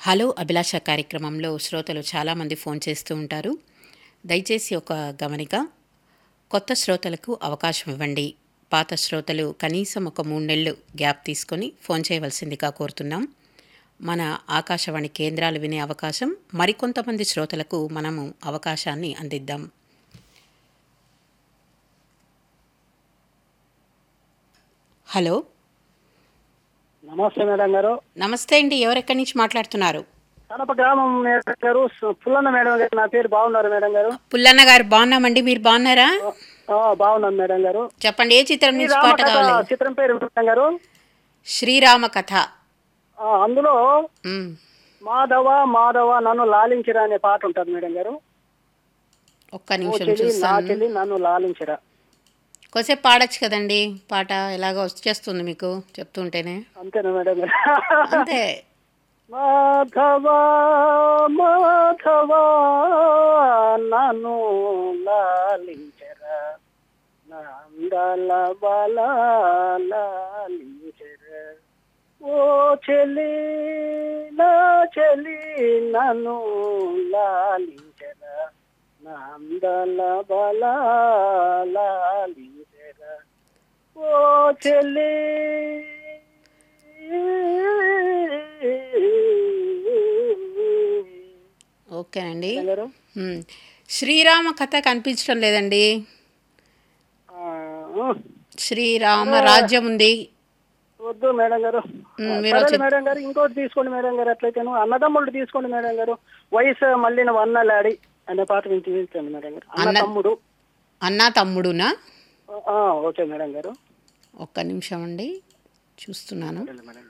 hello అభిలాష కార్యక్రమంలో శ్రోతలు చాలామంది ఫోన్ చేస్తూ ఉంటారు దయచేసి ఒక గమనిక కొత్త శ్రోతలకు అవకాశం ఇవ్వండి పాత శ్రోతలు కనీసం ఒక మూడు నెలలు గ్యాప్ తీసుకొని ఫోన్ చేయవలసిందిగా కోరుతున్నాం మన ఆకాశవాణి కేంద్రాలు వినే అవకాశం మరికొంతమంది శ్రోతలకు మనము అవకాశాన్ని అందిద్దాం హలో నమస్తే మేడం గారు నమస్తే అండి ఎవరెక్కడి నుంచి మాట్లాడుతున్నారు కడప గ్రామం మేడం గారు సు- పుల్లన్న మేడం గారు నా పేరు బాగున్నారు మేడం గారు పుల్లన్న గారు బాగున్నామండి మీరు బాగున్నారా ఆ, బాగున్నాను మేడం గారు చెప్పండి ఏ చిత్రం ఈ నుంచి పాట రామకథ కావాలి చిత్రం పేరు మేడం గారు శ్రీరామ కథ ఆ, అందులో మ్, మాధవ మాధవ నన్ను లాలించిరా అనే పాట ఉంటుంది మేడం గారు ఒక్క ఓ నిమిషం చెల్లి నా చూస్తాను చెల్లి నన్ను లాలించిరా కొద్దిసేపు పాడొచ్చు కదండి పాట ఎలాగో వచ్చేస్తుంది మీకు చెప్తుంటేనే అంతేనా మేడం గారు అంతే మాధవ మాధవ నన్ను లాలించరా నందల బల లాలించరా ఓ చెలి నా చెలి నన్ను లాలించరా నందల బల లాలించరా ఓ చెల్లి ఓకేనండి గారు మ్, శ్రీరామ కథ కనిపించడం లేదండి ఆ, శ్రీరామ రాజ్యం ఉంది వద్దు మేడం గారు మ్, మీరు సరే వచ్చి మేడం గారు ఇంకోటి తీసుకోండి మేడం గారు అట్లయితేను అన్నదమ్ముడు తీసుకోండి మేడం గారు వయసు మళ్ళీ వన్నలాడి అనే పాట వినిపించండి మేడం గారు అన్న అన్న- తమ్ముడు అన్నా తమ్ముడునా ఆ, ఓకే మేడం గారు ఒక్క నిమిషం అండి చూస్తున్నాను మేడం